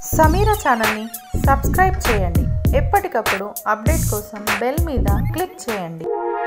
సమీరా ఛానల్ని సబ్స్క్రైబ్ చేయండి ఎప్పటికప్పుడు అప్డేట్ కోసం బెల్ మీద క్లిక్ చేయండి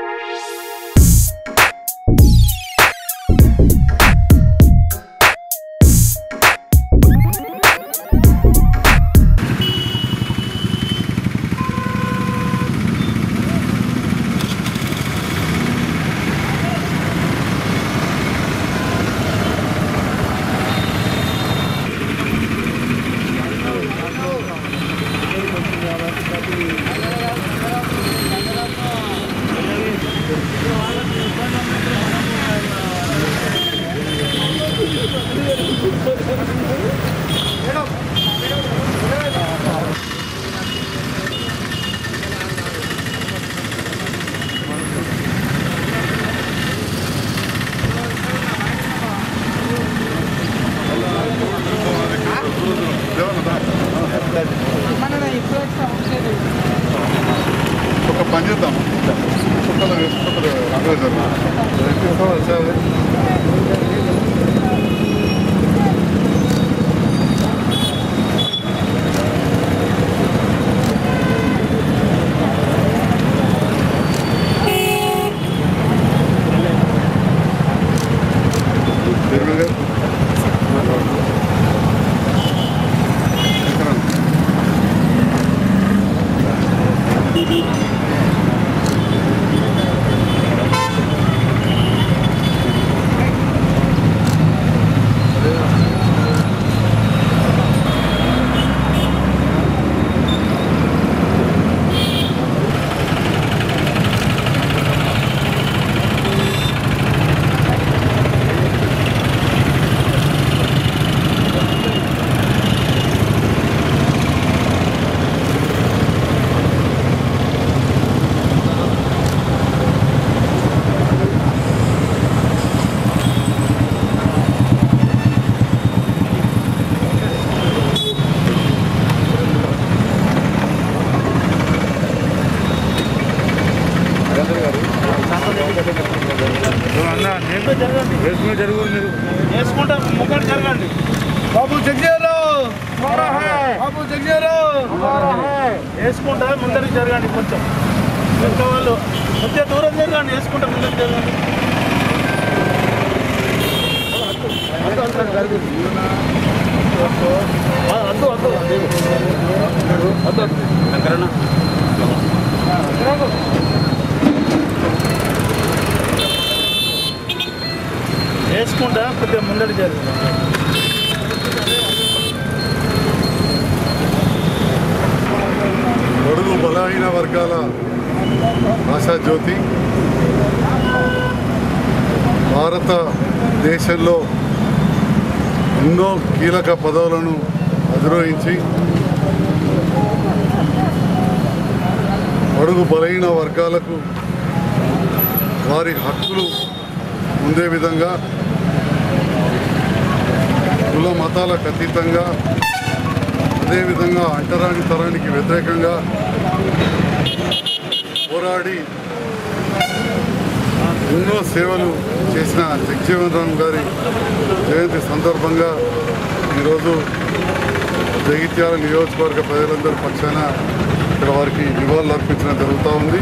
ఒక పని చేద్దాం చుక్కలు వేసుకుంటారు రంగు వేసుకుంటా ముక్కలు జరగండి బాబు జగ్జీరావు బాబు జగ్జీరావు వేసుకుంటా ముందరికి జరగండి కొంచెం వెనక వాళ్ళు కొంచెం దూరం జరగండి వేసుకుంటా ముందరికి జరగండి ఆ, అద్దు అద్దు అద్దు అద్దు వేసుకుంటా కొద్దిగా ముందడి జరగండి బడుగు బలహీన వర్గాల ఆశాజ్యోతి భారతదేశంలో ఎన్నో కీలక పదవులను అధిరోహించి బడుగు బలహీన వర్గాలకు వారి హక్కులు ఉండే విధంగా కుల మతాలకు అతీతంగా అదేవిధంగా అంటరాని తరానికి వ్యతిరేకంగా పోరాడి ఎన్నో సేవలు చేసిన జగజీవన్ రామ్ గారి జయంతి సందర్భంగా ఈరోజు జగిత్యాల నియోజకవర్గ ప్రజలందరి పక్షాన ఇక్కడ వారికి నివాళులు అర్పించడం జరుగుతూ ఉంది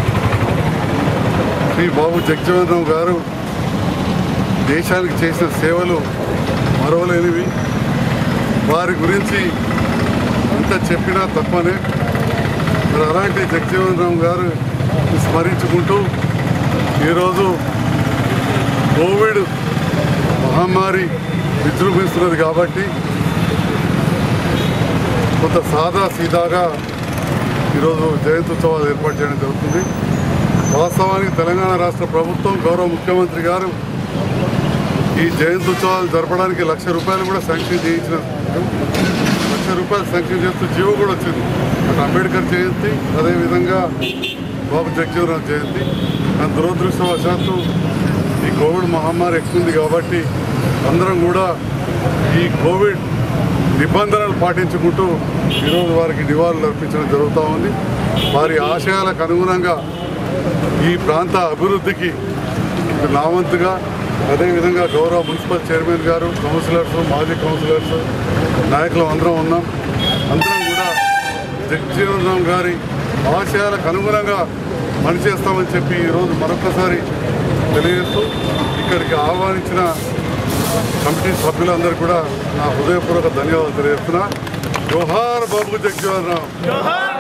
శ్రీ బాబు జగజీవన్ రామ్ గారు దేశానికి చేసిన సేవలు మరవలేనివి వారి గురించి ఎంత చెప్పినా తప్పనే మరి అలాంటి జగజీవన్ రామ్ గారు స్మరించుకుంటూ ఈరోజు కోవిడ్ మహమ్మారి విజృంభిస్తున్నది కాబట్టి కొంత సాదా సీదాగా ఈరోజు జయంత్యుత్సవాలు ఏర్పాటు చేయడం జరుగుతుంది వాస్తవానికి తెలంగాణ రాష్ట్ర ప్రభుత్వం గౌరవ ముఖ్యమంత్రి గారు ఈ జయంత్యుత్సవాలు జరపడానికి లక్ష రూపాయలు కూడా శాంక్షన్ చేయించిన లక్ష రూపాయలు శాంక్షన్ చేస్తూ జీవో కూడా వచ్చింది అటు అంబేద్కర్ జయంతి అదేవిధంగా బాబు జగజీవనరావు జయంతి కానీ దురదృష్టవశాత్తు ఈ కోవిడ్ మహమ్మారి ఎక్కుంది కాబట్టి అందరం కూడా ఈ కోవిడ్ నిబంధనలు పాటించుకుంటూ ఈరోజు వారికి నివాళులు అర్పించడం జరుగుతూ ఉంది వారి ఆశయాలకు అనుగుణంగా ఈ ప్రాంత అభివృద్ధికి నా వంతుగా అదేవిధంగా గౌరవ మున్సిపల్ చైర్మన్ గారు కౌన్సిలర్స్ మాజీ కౌన్సిలర్స్ నాయకులు అందరం ఉన్నాం అందరం కూడా జగజీవన్ రామ్ గారి ఆశయాలకు అనుగుణంగా పనిచేస్తామని చెప్పి ఈరోజు మరొకసారి తెలియజేస్తూ ఇక్కడికి ఆహ్వానించిన కమిటీ సభ్యులందరూ కూడా నా హృదయపూర్వక ధన్యవాదాలు తెలియజేస్తున్నా జోహార్ బాబు జగజీవన్ రామ్ జోహార్